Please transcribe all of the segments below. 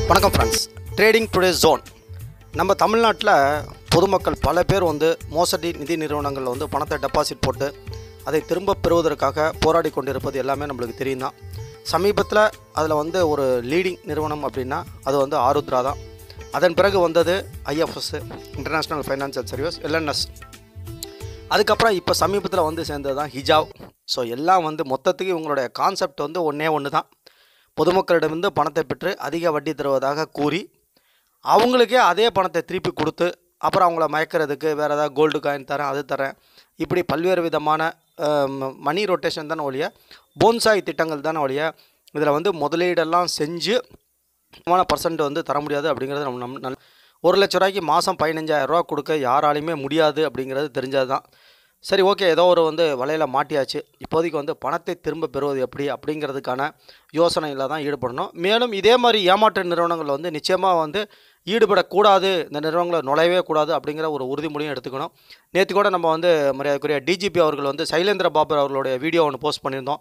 வணக்கம் friends trading today zone நம்ம தமிழ்நாட்டில் பொதுமக்கள் பல பேர் வந்து மோசடி நிதி நிறுவனங்களில் வந்து பணத்தை டெபாசிட் போட்டு அதை திரும்ப பெறுவதற்காக போராடி கொண்டிருப்பது எல்லாமே நம்மளுக்கு தெரியும் தான் சமீபத்தில் அதில் வந்து ஒரு லீடிங் நிறுவனம் அப்படின்னா அது வந்து ஆருத்ரா தான் அதன் பிறகு வந்தது IFS international financial service LNS அதுக்கப்புறம் இப்போ சமீபத்தில் வந்து சேர்ந்தது தான் ஹிஜாவ் ஸோ எல்லாம் வந்து மொத்தத்துக்கு இவங்களுடைய கான்செப்ட் வந்து ஒன்றே ஒன்று தான் பொதுமக்களிடமிருந்து பணத்தை பெற்று அதிக வட்டி தருவதாக கூறி அவங்களுக்கே அதே பணத்தை திருப்பி கொடுத்து அப்புறம் அவங்கள மயக்கிறதுக்கு வேறு ஏதாவது கோல்டு காயின் தரேன் அது தரேன் இப்படி பல்வேறு விதமான மணி ரொட்டேஷன் தானே ஒழிய போன்சாய் திட்டங்கள் தானே ஒழிய இதில் வந்து முதலீடெல்லாம் செஞ்சு பர்சன்ட் வந்து தர முடியாது அப்படிங்கிறது நம்ம நம் நல்ல ஒரு லட்ச ரூபாய்க்கு மாதம் பதினஞ்சாயிரம் ரூபா கொடுக்க யாராலையுமே முடியாது அப்படிங்கிறது தெரிஞ்சது தான் சரி ஓகே ஏதோ ஒரு வந்து வலையில் மாட்டியாச்சு இப்போதைக்கு வந்து பணத்தை திரும்ப பெறுவது எப்படி அப்படிங்கிறதுக்கான யோசனையில் தான் ஈடுபடணும் மேலும் இதே மாதிரி ஏமாற்று நிறுவனங்கள் வந்து நிச்சயமாக வந்து ஈடுபடக்கூடாது இந்த நிறுவனங்களை நுழையவே கூடாது அப்படிங்கிற ஒரு உறுதிமொழியும் எடுத்துக்கணும் நேற்று கூட நம்ம வந்து மரியாதைக்குரிய டிஜிபி அவர்கள் வந்து சைலேந்திர பாபர் அவர்களுடைய வீடியோ ஒன்று போஸ்ட் பண்ணியிருந்தோம்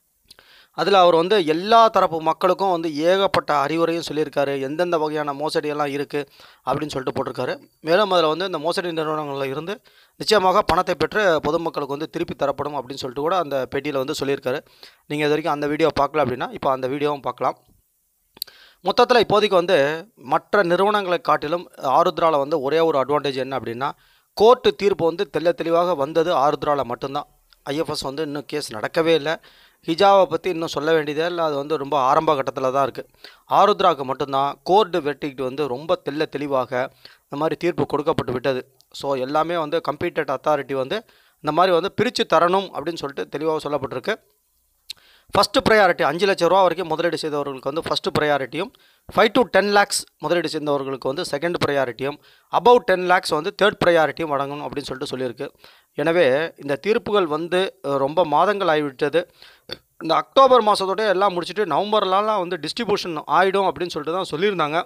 அதில் அவர் வந்து எல்லா தரப்பு மக்களுக்கும் வந்து ஏகப்பட்ட அறிவுரையும் சொல்லியிருக்காரு எந்தெந்த வகையான மோசடியெல்லாம் இருக்குது அப்படின்னு சொல்லிட்டு போட்டிருக்காரு மேலும் அதில் வந்து இந்த மோசடி நிறுவனங்களில் இருந்து நிச்சயமாக பணத்தை பெற்று பொதுமக்களுக்கு வந்து திருப்பி தரப்படும் அப்படின்னு சொல்லிட்டு கூட அந்த பேட்டியில் வந்து சொல்லியிருக்காரு நீங்கள் இது வரைக்கும் அந்த வீடியோ பார்க்கல அப்படின்னா இப்போ அந்த வீடியோவும் பார்க்கலாம் மொத்தத்தில் இப்போதைக்கு வந்து மற்ற நிறுவனங்களை காட்டிலும் ஆருத்ராவில் வந்து ஒரே ஒரு அட்வான்டேஜ் என்ன அப்படின்னா கோர்ட்டு தீர்ப்பு வந்து தெள்ள தெளிவாக வந்தது ஆருத்ராவில் மட்டும்தான் ஐஎஃப்எஸ் வந்து இன்னும் கேஸ் நடக்கவே இல்லை ஹிஜாவை பற்றி இன்னும் சொல்ல வேண்டியதே இல்லை அது வந்து ரொம்ப ஆரம்ப கட்டத்தில் தான் இருக்குது ஆருத்ராவுக்கு மட்டும்தான் கோர்ட்டு வெட்டிக்கிட்டு வந்து ரொம்ப தெள்ள தெளிவாக இந்த மாதிரி தீர்ப்பு கொடுக்கப்பட்டு விட்டது ஸோ எல்லாமே வந்து கம்ப்யூட்டட் அத்தாரிட்டி வந்து இந்த மாதிரி வந்து பிரித்து தரணும் அப்படின்னு சொல்லிட்டு தெளிவாக சொல்லப்பட்டிருக்கு ஃபஸ்ட்டு ப்ரையாரிட்டி அஞ்சு லட்ச ரூபா வரைக்கும் முதலீடு செய்தவர்களுக்கு வந்து ஃபஸ்ட்டு ப்ரையாரிட்டியும் ஃபைவ் டு டென் லேக்ஸ் முதலீடு செய்தவர்களுக்கு வந்து செகண்ட் ப்ரையாரிட்டியும் அபவ் டென் லேக்ஸ் வந்து தேர்ட் ப்ரையாரிட்டியும் வழங்கணும் அப்படின்னு சொல்லிட்டு சொல்லியிருக்கு எனவே இந்த தீர்ப்புகள் வந்து அஹ், ரொம்ப மாதங்கள் ஆகிவிட்டது இந்த அக்டோபர் மாதத்தோட எல்லாம் முடிச்சுட்டு நவம்பர்லலாம் வந்து டிஸ்ட்ரிபியூஷன் ஆகிடும் அப்படின்னு சொல்லிட்டு தான் சொல்லியிருந்தாங்க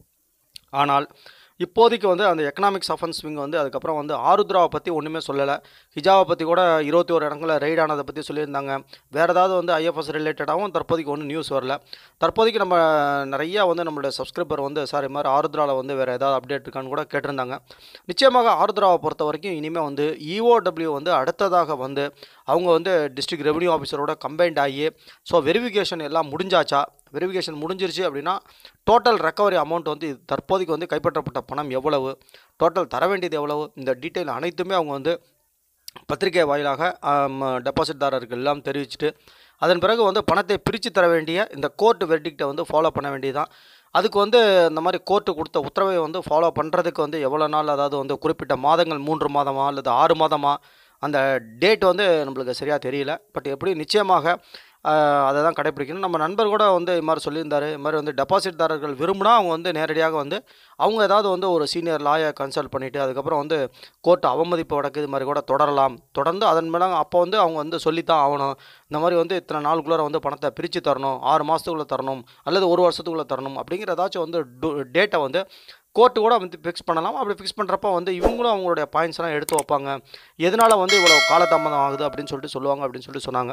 ஆனால் இப்போதைக்கு வந்து அந்த எக்கனாமிக்ஸ் அஃபென்ஸ் விங் வந்து அதுக்கப்புறம் வந்து ஆருத்ராவை பற்றி ஒன்றுமே சொல்லலை ஹிஜாவை பற்றி கூட இருபத்தி ஒரு இடங்களில் ரைட் ஆனதை பற்றி சொல்லியிருந்தாங்க வேறு ஏதாவது வந்து ஐஎஃப்எஸ் ரிலேட்டடாகவும் தற்போதைக்கு ஒன்றும் நியூஸ் வரல தற்போதைக்கு நம்ம நிறையா வந்து நம்மளுடைய சப்ஸ்கிரைபர் வந்து சார் இது மாதிரி ஆருத்ராவில் வந்து வேறு ஏதாவது அப்டேட் இருக்கான்னு கூட கேட்டிருந்தாங்க நிச்சயமாக ஆருத்ராவை பொறுத்த வரைக்கும் இனிமேல் வந்து இஓடபிள்யூ வந்து அடுத்ததாக வந்து அவங்க வந்து டிஸ்ட்ரிக்ட் ரெவன்யூ ஆஃபீஸரோட கம்பைன்ட் ஆகி ஸோ வெரிஃபிகேஷன் எல்லாம் முடிஞ்சாச்சா வெரிஃபிகேஷன் முடிஞ்சிருச்சு அப்படின்னா டோட்டல் ரெக்கவரி அமௌண்ட் வந்து இது தற்போதைக்கு வந்து கைப்பற்றப்பட்ட பணம் எவ்வளவு டோட்டல் தர வேண்டியது எவ்வளவு இந்த டீட்டெயில் அனைத்துமே அவங்க வந்து பத்திரிகை வாயிலாக டெபாசிட்தாரருக்கு எல்லாம் தெரிவிச்சுட்டு அதன் பிறகு வந்து பணத்தை பிரித்து தர வேண்டிய இந்த கோர்ட் வெர்டிக்டை வந்து ஃபாலோ பண்ண வேண்டியதுதான் அதுக்கு வந்து இந்த மாதிரி கோர்ட்டு கொடுத்த உத்தரவை வந்து ஃபாலோ பண்ணுறதுக்கு வந்து எவ்வளோ நாள் அதாவது வந்து குறிப்பிட்ட மாதங்கள் மூன்று மாதமா அல்லது ஆறு மாதமா அந்த டேட் வந்து நம்மளுக்கு சரியாக தெரியல பட் எப்படி நிச்சயமாக ஆஹ், அதை தான் கடைப்பிடிக்கணும் நம்ம நண்பர் கூட வந்து இது மாதிரி சொல்லியிருந்தாரு இது மாதிரி வந்து டெபாசிட்தாரர்கள் விரும்பினா அவங்க வந்து நேரடியாக வந்து அவங்க ஏதாவது வந்து ஒரு சீனியர் லாயை கன்சல்ட் பண்ணிவிட்டு அதுக்கப்புறம் வந்து கோர்ட் அவமதிப்பு வழக்கு இது மாதிரி கூட தொடரலாம் தொடர்ந்து அதன் மேலே அப்போ வந்து அவங்க வந்து சொல்லித்தான் ஆகணும் இந்த மாதிரி வந்து இத்தனை நாளுக்குள்ளே வந்து பணத்தை பிரித்து தரணும் ஆறு மாதத்துக்குள்ளே தரணும் அல்லது ஒரு வருஷத்துக்குள்ளே தரணும் அப்படிங்கிற ஏதாச்சும் வந்து டேட்டை வந்து கோர்ட்டு கூட வந்து ஃபிக்ஸ் பண்ணலாம் அப்படி ஃபிக்ஸ் பண்ணுறப்ப வந்து இவங்களும் அவங்களுடைய பாயிண்ட்ஸ்லாம் எடுத்து வைப்பாங்க எதனால் வந்து இவ்வளோ காலதாமதம் ஆகுது அப்படின்னு சொல்லிட்டு சொல்லுவாங்க அப்படின்னு சொல்லிட்டு சொன்னாங்க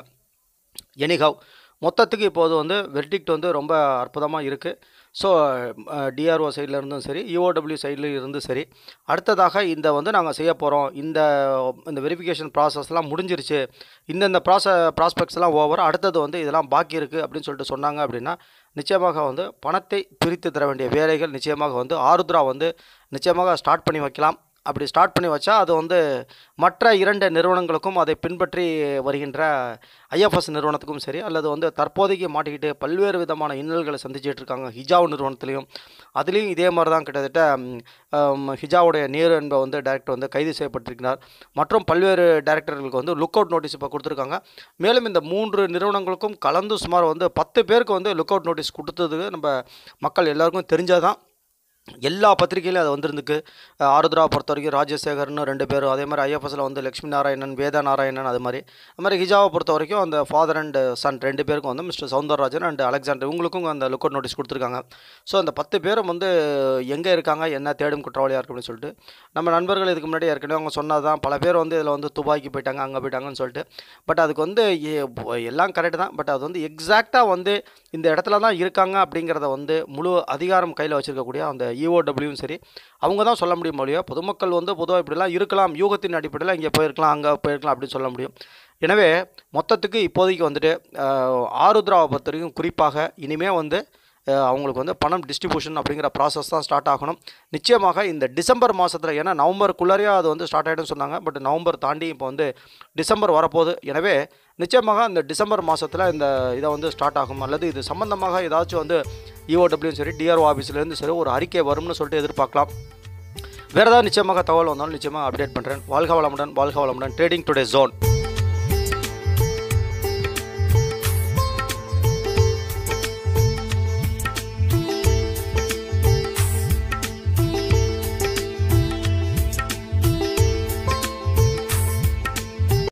எனிஹவ் மொத்தத்துக்கு இப்போது வந்து வெர்டிக்ட் வந்து ரொம்ப அற்புதமாக இருக்குது ஸோ டிஆர்ஓ சைடில் இருந்தும் சரி இஓடபிள்யூ சைடில் இருந்தும் சரி அடுத்ததாக இந்த வந்து நாங்கள் செய்ய போகிறோம் இந்த இந்த வெரிஃபிகேஷன் ப்ராசஸ்லாம் முடிஞ்சிருச்சு இந்தந்த ப்ராச ப்ராஸ்பெக்ட்ஸ் எல்லாம் ஓவர் அடுத்தது வந்து இதெல்லாம் பாக்கி இருக்குது அப்படின்னு சொல்லிட்டு சொன்னாங்க அப்படின்னா நிச்சயமாக வந்து பணத்தை பிரித்து தர வேண்டிய வேலைகள் நிச்சயமாக வந்து ஆருத்ரா வந்து நிச்சயமாக ஸ்டார்ட் பண்ணி வைக்கலாம் அப்படி ஸ்டார்ட் பண்ணி வச்சா அது வந்து மற்ற இரண்டு நிறுவனங்களுக்கும் அதை பின்பற்றி வருகின்ற ஐஎஃப்எஸ் நிறுவனத்துக்கும் சரி அல்லது வந்து தற்போதைக்கு மாட்டிக்கிட்டு பல்வேறு விதமான இன்னல்களை சந்திச்சிட்டு இருக்காங்க ஹிஜாவ் நிறுவனத்துலேயும் அதுலேயும் இதே மாதிரி தான் கிட்டத்தட்ட ம், ஆம், ஹிஜாவுடைய நேரு என்ப வந்து டைரக்டர் வந்து கைது செய்யப்பட்டிருக்கிறார் மற்றும் பல்வேறு டைரக்டர்களுக்கு வந்து லுக் அவுட் நோட்டீஸ் இப்போ கொடுத்துருக்காங்க மேலும் இந்த மூன்று நிறுவனங்களுக்கும் கலந்து சுமார் வந்து பத்து பேருக்கு வந்து லுக் அவுட் நோட்டீஸ் கொடுத்தது நம்ம மக்கள் எல்லாருக்கும் தெரிஞ்சதான் எல்லா பத்திரிகையிலும் அது வந்திருந்துக்கு அஹ் ஆருத்ரா பொறுத்த வரைக்கும் ராஜசேகர்னு ரெண்டு பேரும் அதே மாதிரி ஐஎஃப்எஸ்ல வந்து லக்ஷ்மி நாராயணன் வேதா நாராயணன் அது மாதிரி அது மாதிரி ஹிஜாவை பொறுத்த வரைக்கும் அந்த ஃபாதர் அண்ட் சன் ரெண்டு பேருக்கும் வந்து மிஸ்டர் சவுந்தரராஜன் அண்ட் அலெக்சாண்டர் இவங்களுக்கும் அந்த லுக் நோட்டீஸ் கொடுத்துருக்காங்க ஸோ அந்த பத்து பேரும் வந்து எங்கே இருக்காங்க என்ன தேடும் குற்றவாளியாக இருக்கு அப்படின்னு சொல்லிட்டு நம்ம நண்பர்கள் இதுக்கு முன்னாடி ஏற்கனவே அவங்க சொன்னதான் பல பேர் வந்து இதில் வந்து துபாய்க்கு போயிட்டாங்க அங்கே போயிட்டாங்கன்னு சொல்லிட்டு பட் அதுக்கு வந்து எ- எல்லாம் கரெக்டு தான் பட் அது வந்து எக்ஸாக்டாக வந்து இந்த இடத்துல தான் இருக்காங்க அப்படிங்கிறத வந்து முழு அதிகாரம் கையில் வச்சிருக்கக்கூடிய அந்த இஓடபிள்யூவும் சரி அவங்க தான் சொல்ல முடியும் மொழியோ பொதுமக்கள் வந்து பொதுவாக இப்படிலாம் இருக்கலாம் யூகத்தின் அடிப்படையில் இங்கே போயிருக்கலாம் அங்கே போயிருக்கலாம் அப்படின்னு சொல்ல முடியும் எனவே மொத்தத்துக்கு இப்போதைக்கு வந்துட்டு ஆஹ், ஆருத்ராவை பொறுத்த வரைக்கும் குறிப்பாக இனிமே வந்து ஆஹ், அவங்களுக்கு வந்து பணம் டிஸ்ட்ரிபியூஷன் அப்படிங்கிற ப்ராசஸ் தான் ஸ்டார்ட் ஆகணும் நிச்சயமாக இந்த டிசம்பர் மாதத்தில் ஏன்னா நவம்பருக்குள்ளாரையே அது வந்து ஸ்டார்ட் ஆகிடும்னு சொன்னாங்க பட் நவம்பர் தாண்டி இப்போ வந்து டிசம்பர் வரப்போகுது எனவே நிச்சயமாக இந்த டிசம்பர் மாதத்தில் இந்த இதை வந்து ஸ்டார்ட் ஆகும் அல்லது இது சம்பந்தமாக ஏதாச்சும் வந்து இஓடபிள்யூ சரி டிஆர்ஓ ஆஃபீஸ்லேருந்து சரி ஒரு அறிக்கை வரும்னு சொல்லிட்டு எதிர்பார்க்கலாம் வேறு ஏதாவது நிச்சயமாக தகவல் வந்தாலும் நிச்சயமாக அப்டேட் பண்ணுறேன் வாழ்க வளமுடன் வாழ்க வளமுடன் ட்ரேடிங் டுடே ஜோன்